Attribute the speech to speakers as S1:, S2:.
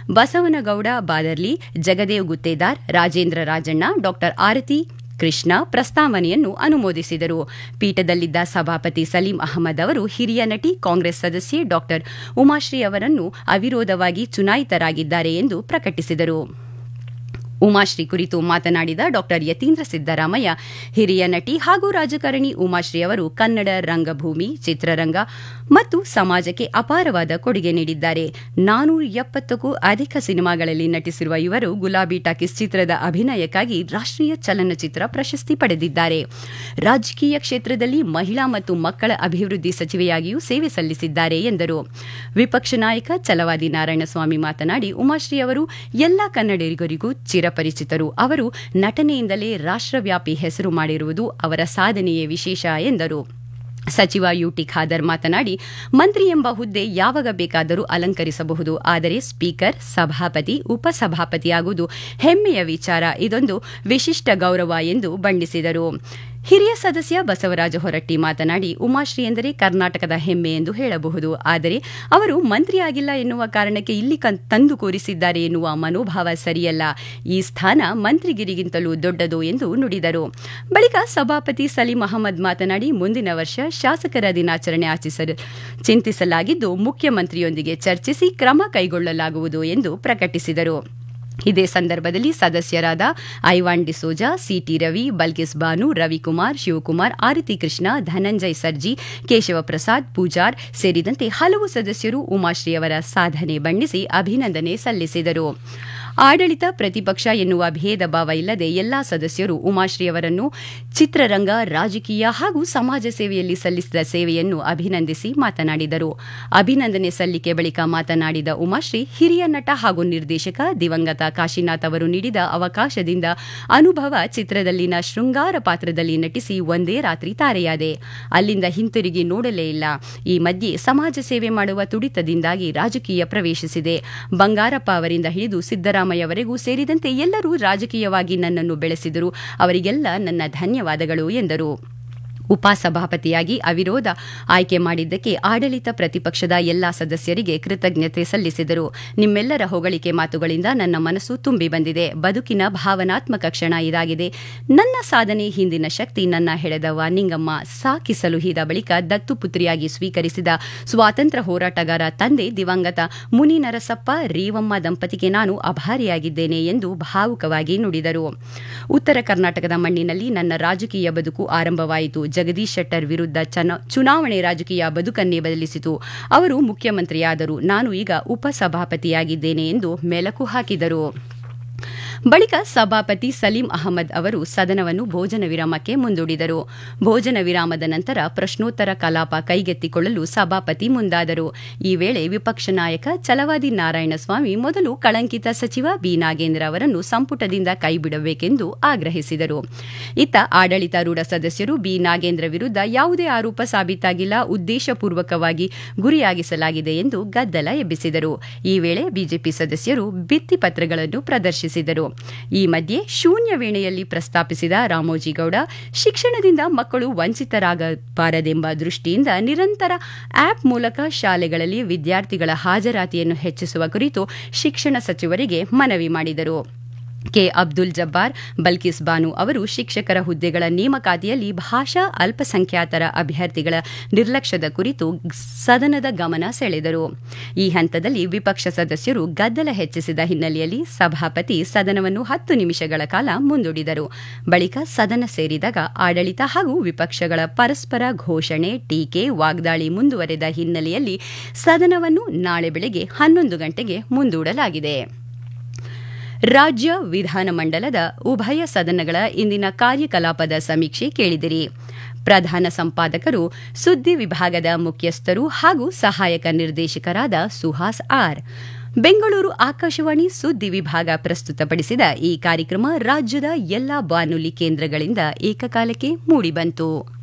S1: ಬಸವನಗೌಡ ಬಾದರ್ಲಿ ಜಗದೇವ್ ಗುತ್ತೇದಾರ್ ರಾಜೇಂದ್ರ ರಾಜಣ್ಣ ಡಾ ಆರತಿ ಕೃಷ್ಣ ಪ್ರಸ್ತಾವನೆಯನ್ನು ಅನುಮೋದಿಸಿದರು ಪೀಠದಲ್ಲಿದ್ದ ಸಭಾಪತಿ ಸಲೀಂ ಅಹಮದ್ ಅವರು ಹಿರಿಯ ನಟಿ ಕಾಂಗ್ರೆಸ್ ಸದಸ್ಯೆ ಡಾ ಉಮಾಶ್ರೀ ಅವರನ್ನು ಅವಿರೋಧವಾಗಿ ಚುನಾಯಿತರಾಗಿದ್ದಾರೆ ಎಂದು ಪ್ರಕಟಿಸಿದರು ಉಮಾಶ್ರೀ ಕುರಿತು ಮಾತನಾಡಿದ ಡಾ ಯತೀಂದ್ರ ಸಿದ್ದರಾಮಯ್ಯ ಹಿರಿಯ ನಟಿ ಹಾಗೂ ರಾಜಕಾರಣಿ ಉಮಾಶ್ರೀ ಅವರು ಕನ್ನಡ ರಂಗಭೂಮಿ ಚಿತ್ರರಂಗ ಮತ್ತು ಸಮಾಜಕ್ಕೆ ಅಪಾರವಾದ ಕೊಡುಗೆ ನೀಡಿದ್ದಾರೆ ನಾನೂರ ಎಪ್ಪತ್ತಕ್ಕೂ ಅಧಿಕ ಸಿನಿಮಾಗಳಲ್ಲಿ ನಟಿಸಿರುವ ಇವರು ಗುಲಾಬಿ ಟಾಕೀಸ್ ಚಿತ್ರದ ಅಭಿನಯಕ್ಕಾಗಿ ರಾಷ್ಟೀಯ ಚಲನಚಿತ್ರ ಪ್ರಶಸ್ತಿ ಪಡೆದಿದ್ದಾರೆ ರಾಜಕೀಯ ಕ್ಷೇತ್ರದಲ್ಲಿ ಮಹಿಳಾ ಮತ್ತು ಮಕ್ಕಳ ಅಭಿವೃದ್ಧಿ ಸಚಿವೆಯಾಗಿಯೂ ಸೇವೆ ಸಲ್ಲಿಸಿದ್ದಾರೆ ಎಂದರು ವಿಪಕ್ಷ ನಾಯಕ ಛಲವಾದಿ ನಾರಾಯಣಸ್ವಾಮಿ ಮಾತನಾಡಿ ಉಮಾಶ್ರೀ ಅವರು ಎಲ್ಲಾ ಕನ್ನಡಿಗರಿಗೂ ಚಿರಪರಿಚಿತರು ಅವರು ನಟನೆಯಿಂದಲೇ ರಾಷ್ಟ್ರವ್ಯಾಪಿ ಹೆಸರು ಮಾಡಿರುವುದು ಅವರ ಸಾಧನೆಯೇ ವಿಶೇಷ ಎಂದರು ಸಚಿವ ಯುಟಿ ಖಾದರ್ ಮಾತನಾಡಿ ಮಂತ್ರಿ ಎಂಬ ಹುದ್ದೆ ಯಾವಾಗ ಬೇಕಾದರೂ ಅಲಂಕರಿಸಬಹುದು ಆದರೆ ಸ್ಪೀಕರ್ ಸಭಾಪತಿ ಉಪಸಭಾಪತಿಯಾಗುವುದು ಹೆಮ್ಮೆಯ ವಿಚಾರ ಇದೊಂದು ವಿಶಿಷ್ಟ ಗೌರವ ಎಂದು ಬಣ್ಣಿಸಿದರು ಹಿರಿಯ ಸದಸ್ಯ ಬಸವರಾಜ ಹೊರಟ್ಟಿ ಮಾತನಾಡಿ ಉಮಾಶ್ರೀ ಎಂದರೆ ಕರ್ನಾಟಕದ ಹೆಮ್ಮೆ ಎಂದು ಹೇಳಬಹುದು ಆದರೆ ಅವರು ಮಂತ್ರಿಯಾಗಿಲ್ಲ ಎನ್ನುವ ಕಾರಣಕ್ಕೆ ಇಲ್ಲಿ ತಂದು ಕೂರಿಸಿದ್ದಾರೆ ಎನ್ನುವ ಮನೋಭಾವ ಸರಿಯಲ್ಲ ಈ ಸ್ಥಾನ ಮಂತ್ರಿಗಿರಿಗಿಂತಲೂ ದೊಡ್ಡದು ಎಂದು ನುಡಿದರು ಬಳಿಕ ಸಭಾಪತಿ ಸಲೀಂ ಅಹಮದ್ ಮಾತನಾಡಿ ಮುಂದಿನ ವರ್ಷ ಶಾಸಕರ ದಿನಾಚರಣೆ ಆಚರಿಸಲು ಚಿಂತಿಸಲಾಗಿದ್ದು ಮುಖ್ಯಮಂತ್ರಿಯೊಂದಿಗೆ ಚರ್ಚಿಸಿ ಕ್ರಮ ಕೈಗೊಳ್ಳಲಾಗುವುದು ಎಂದು ಪ್ರಕಟಿಸಿದರು ಇದೇ ಸಂದರ್ಭದಲ್ಲಿ ಸದಸ್ಯರಾದ ಐವಾನ್ ಡಿಸೋಜಾ ಸಿಟಿ ರವಿ ಬಲ್ಕಿಸ್ ಬಾನು ರವಿಕುಮಾರ್ ಶಿವಕುಮಾರ್ ಆರತಿ ಕೃಷ್ಣ ಧನಂಜಯ್ ಸರ್ಜಿ ಕೇಶವ ಪ್ರಸಾದ್ ಪೂಜಾರ್ ಸೇರಿದಂತೆ ಹಲವು ಸದಸ್ಯರು ಉಮಾಶ್ರೀ ಅವರ ಸಾಧನೆ ಬಣ್ಣಿಸಿ ಅಭಿನಂದನೆ ಸಲ್ಲಿಸಿದರು ಆಡಳಿತ ಪ್ರತಿಪಕ್ಷ ಎನ್ನುವ ಭೇದ ಭಾವ ಇಲ್ಲದೆ ಎಲ್ಲಾ ಸದಸ್ಯರು ಉಮಾಶ್ರೀ ಅವರನ್ನು ಚಿತ್ರರಂಗ ರಾಜಕೀಯ ಹಾಗೂ ಸಮಾಜ ಸೇವೆಯಲ್ಲಿ ಸಲ್ಲಿಸಿದ ಸೇವೆಯನ್ನು ಅಭಿನಂದಿಸಿ ಮಾತನಾಡಿದರು ಅಭಿನಂದನೆ ಸಲ್ಲಿಕೆ ಬಳಿಕ ಮಾತನಾಡಿದ ಉಮಾಶ್ರೀ ಹಿರಿಯ ನಟ ಹಾಗೂ ನಿರ್ದೇಶಕ ದಿವಂಗತ ಕಾಶಿನಾಥ್ ಅವರು ನೀಡಿದ ಅವಕಾಶದಿಂದ ಅನುಭವ ಚಿತ್ರದಲ್ಲಿನ ಶೃಂಗಾರ ಪಾತ್ರದಲ್ಲಿ ನಟಿಸಿ ಒಂದೇ ರಾತ್ರಿ ತಾರೆಯಾದೆ ಅಲ್ಲಿಂದ ಹಿಂತಿರುಗಿ ನೋಡಲೇ ಇಲ್ಲ ಈ ಮಧ್ಯೆ ಸಮಾಜ ಸೇವೆ ಮಾಡುವ ತುಡಿತದಿಂದಾಗಿ ರಾಜಕೀಯ ಪ್ರವೇಶಿಸಿದೆ ಬಂಗಾರಪ್ಪ ಅವರಿಂದ ಹಿಡಿದು ಸಿದ್ದರಾಮಯ್ಯವರೆಗೂ ಸೇರಿದಂತೆ ಎಲ್ಲರೂ ರಾಜಕೀಯವಾಗಿ ನನ್ನನ್ನು ಬೆಳೆಸಿದರು ಅವರಿಗೆಲ್ಲ ನನ್ನ ಧನ್ಯವಾದಗಳು ಎಂದರು ಉಪಸಭಾಪತಿಯಾಗಿ ಅವಿರೋಧ ಆಯ್ಕೆ ಮಾಡಿದ್ದಕ್ಕೆ ಆಡಳಿತ ಪ್ರತಿಪಕ್ಷದ ಎಲ್ಲಾ ಸದಸ್ಯರಿಗೆ ಕೃತಜ್ಞತೆ ಸಲ್ಲಿಸಿದರು ನಿಮ್ಮೆಲ್ಲರ ಹೊಗಳಿಕೆ ಮಾತುಗಳಿಂದ ನನ್ನ ಮನಸ್ಸು ತುಂಬಿ ಬಂದಿದೆ ಬದುಕಿನ ಭಾವನಾತ್ಮಕ ಕ್ಷಣ ಇದಾಗಿದೆ ನನ್ನ ಸಾಧನೆ ಹಿಂದಿನ ಶಕ್ತಿ ನನ್ನ ಹೆಳೆದವ ನಿಂಗಮ್ಮ ಸಾಕಿ ಸಲುಹಿದ ಬಳಿಕ ದತ್ತುಪುತ್ರಿಯಾಗಿ ಸ್ವೀಕರಿಸಿದ ಸ್ವಾತಂತ್ರ್ಯ ಹೋರಾಟಗಾರ ತಂದೆ ದಿವಂಗತ ಮುನಿ ನರಸಪ್ಪ ರೇವಮ್ಮ ದಂಪತಿಗೆ ನಾನು ಅಭಾರಿಯಾಗಿದ್ದೇನೆ ಎಂದು ಭಾವುಕವಾಗಿ ನುಡಿದರು ಉತ್ತರ ಕರ್ನಾಟಕದ ಮಣ್ಣಿನಲ್ಲಿ ನನ್ನ ರಾಜಕೀಯ ಬದುಕು ಆರಂಭವಾಯಿತು ಜಗದೀಶ್ ಶೆಟ್ಟರ್ ವಿರುದ್ಧ ಚುನಾವಣೆ ರಾಜಕೀಯ ಬದುಕನ್ನೇ ಬದಲಿಸಿತು ಅವರು ಮುಖ್ಯಮಂತ್ರಿಯಾದರು ನಾನು ಈಗ ಉಪಸಭಾಪತಿಯಾಗಿದ್ದೇನೆ ಎಂದು ಮೆಲಕು ಹಾಕಿದರು ಬಳಿಕ ಸಭಾಪತಿ ಸಲೀಂ ಅಹಮದ್ ಅವರು ಸದನವನ್ನು ಭೋಜನ ವಿರಾಮಕ್ಕೆ ಮುಂದೂಡಿದರು ಭೋಜನ ವಿರಾಮದ ನಂತರ ಪ್ರಶ್ನೋತ್ತರ ಕಲಾಪ ಕೈಗೆತ್ತಿಕೊಳ್ಳಲು ಸಭಾಪತಿ ಮುಂದಾದರು ಈ ವೇಳೆ ವಿಪಕ್ಷ ನಾಯಕ ಛಲವಾದಿ ನಾರಾಯಣಸ್ವಾಮಿ ಮೊದಲು ಕಳಂಕಿತ ಸಚಿವ ಬಿ ನಾಗೇಂದ್ರ ಅವರನ್ನು ಸಂಪುಟದಿಂದ ಕೈಬಿಡಬೇಕೆಂದು ಆಗ್ರಹಿಸಿದರು ಇತ್ತ ಆಡಳಿತಾರೂಢ ಸದಸ್ಯರು ಬಿ ನಾಗೇಂದ್ರ ವಿರುದ್ಧ ಯಾವುದೇ ಆರೋಪ ಸಾಬೀತಾಗಿಲ್ಲ ಉದ್ದೇಶಪೂರ್ವಕವಾಗಿ ಗುರಿಯಾಗಿಸಲಾಗಿದೆ ಎಂದು ಗದ್ದಲ ಎಬ್ಬಿಸಿದರು ಈ ವೇಳೆ ಬಿಜೆಪಿ ಸದಸ್ಯರು ಭಿತ್ತಿಪತ್ರಗಳನ್ನು ಪ್ರದರ್ಶಿಸಿದರು ಈ ಮಧ್ಯೆ ಶೂನ್ಯ ವೇಳೆಯಲ್ಲಿ ಪ್ರಸ್ತಾಪಿಸಿದ ರಾಮೋಜಿಗೌಡ ಶಿಕ್ಷಣದಿಂದ ಮಕ್ಕಳು ವಂಚಿತರಾಗಬಾರದೆಂಬ ದೃಷ್ಟಿಯಿಂದ ನಿರಂತರ ಆಪ್ ಮೂಲಕ ಶಾಲೆಗಳಲ್ಲಿ ವಿದ್ಯಾರ್ಥಿಗಳ ಹಾಜರಾತಿಯನ್ನು ಹೆಚ್ಚಿಸುವ ಕುರಿತು ಶಿಕ್ಷಣ ಸಚಿವರಿಗೆ ಮನವಿ ಮಾಡಿದರು ಕೆ ಅಬ್ದುಲ್ ಜಬ್ಬಾರ್ ಬಲ್ಕಿಸ್ ಬಾನು ಅವರು ಶಿಕ್ಷಕರ ಹುದ್ದೆಗಳ ನೇಮಕಾತಿಯಲ್ಲಿ ಭಾಷಾ ಅಲ್ಪಸಂಖ್ಯಾತರ ಅಭ್ಯರ್ಥಿಗಳ ನಿರ್ಲಕ್ಷ್ಯದ ಕುರಿತು ಸದನದ ಗಮನ ಸೆಳೆದರು ಈ ಹಂತದಲ್ಲಿ ವಿಪಕ್ಷ ಸದಸ್ಯರು ಗದ್ದಲ ಹೆಚ್ಚಿಸಿದ ಹಿನ್ನೆಲೆಯಲ್ಲಿ ಸಭಾಪತಿ ಸದನವನ್ನು ಹತ್ತು ನಿಮಿಷಗಳ ಕಾಲ ಮುಂದೂಡಿದರು ಬಳಿಕ ಸದನ ಸೇರಿದಾಗ ಆಡಳಿತ ಹಾಗೂ ವಿಪಕ್ಷಗಳ ಪರಸ್ಪರ ಘೋಷಣೆ ಟೀಕೆ ವಾಗ್ದಾಳಿ ಮುಂದುವರೆದ ಹಿನ್ನೆಲೆಯಲ್ಲಿ ಸದನವನ್ನು ನಾಳೆ ಬೆಳಗ್ಗೆ ಹನ್ನೊಂದು ಗಂಟೆಗೆ ಮುಂದೂಡಲಾಗಿದೆ ರಾಜ್ಯ ವಿಧಾನಮಂಡಲದ ಉಭಯ ಸದನಗಳ ಇಂದಿನ ಕಾರ್ಯಕಲಾಪದ ಸಮೀಕ್ಷೆ ಕೇಳಿದಿರಿ ಪ್ರಧಾನ ಸಂಪಾದಕರು ಸುದ್ದಿ ವಿಭಾಗದ ಮುಖ್ಯಸ್ಥರು ಹಾಗೂ ಸಹಾಯಕ ನಿರ್ದೇಶಕರಾದ ಸುಹಾಸ್ ಆರ್ ಬೆಂಗಳೂರು ಆಕಾಶವಾಣಿ ಸುದ್ದಿ ವಿಭಾಗ ಪ್ರಸ್ತುತಪಡಿಸಿದ ಈ ಕಾರ್ಯಕ್ರಮ ರಾಜ್ಯದ ಎಲ್ಲಾ ಬಾನುಲಿ ಕೇಂದ್ರಗಳಿಂದ ಏಕಕಾಲಕ್ಕೆ ಮೂಡಿಬಂತು